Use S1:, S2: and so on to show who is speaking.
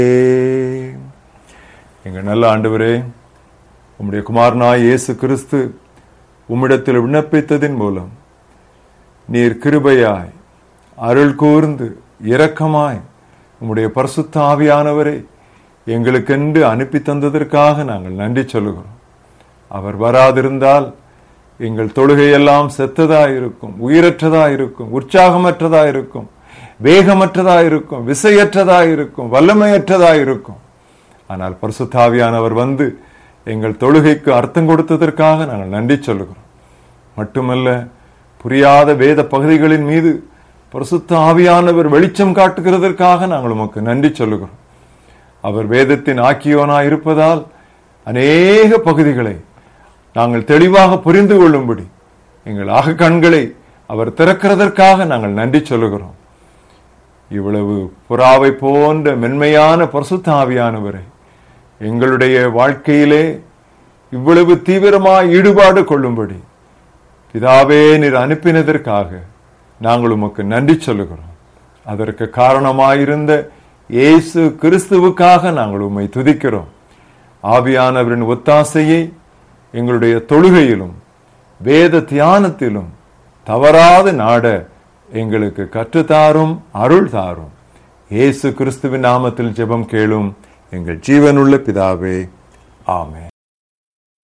S1: எங்கள் நல்ல ஆண்டவரே உம்முடைய குமாரனாய் இயேசு கிறிஸ்து உம்மிடத்தில் விண்ணப்பித்ததின் மூலம் நீர் கிருபையாய் அருள் கூர்ந்து இரக்கமாய் உம்முடைய பரிசுத்த ஆவியானவரை எங்களுக்கென்று அனுப்பி தந்ததற்காக நாங்கள் நன்றி சொல்லுகிறோம் அவர் வராதிருந்தால் எங்கள் தொழுகையெல்லாம் செத்ததா இருக்கும் உயிரற்றதா இருக்கும் உற்சாகமற்றதா இருக்கும் வேகமற்றதா இருக்கும் விசையற்றதா இருக்கும் வல்லமையற்றதா இருக்கும் ஆனால் பரிசுத்தாவியானவர் வந்து எங்கள் தொழுகைக்கு அர்த்தம் கொடுத்ததற்காக நாங்கள் நன்றி சொல்லுகிறோம் மட்டுமல்ல புரியாத வேத பகுதிகளின் மீது பரிசுத்த ஆவியானவர் வெளிச்சம் காட்டுகிறதற்காக நாங்கள் உமக்கு நன்றி சொல்லுகிறோம் அவர் வேதத்தின் ஆக்கியோனாய் இருப்பதால் அநேக பகுதிகளை நாங்கள் தெளிவாக புரிந்து கொள்ளும்படி எங்கள் ஆக கண்களை அவர் திறக்கிறதற்காக நாங்கள் நன்றி சொல்லுகிறோம் இவ்வளவு புறாவை போன்ற மென்மையான பரிசுத்த ஆவியானவரை எங்களுடைய வாழ்க்கையிலே இவ்வளவு தீவிரமாய் ஈடுபாடு கொள்ளும்படி பிதாவே நீர் அனுப்பினதற்காக நாங்கள் உமக்கு நன்றி சொல்லுகிறோம் அதற்கு காரணமாயிருந்த இயேசு கிறிஸ்துவுக்காக நாங்கள் உம்மை துதிக்கிறோம் ஆவியானவரின் ஒத்தாசையை எங்களுடைய தொழுகையிலும் வேத தியானத்திலும் தவறாது நாட எங்களுக்கு கற்றுத்தாரும் அருள் தாரும் இயேசு கிறிஸ்துவின் நாமத்தில் ஜெபம் கேளும் எங்கள் ஜீவனுள்ள பிதாவே ஆமென்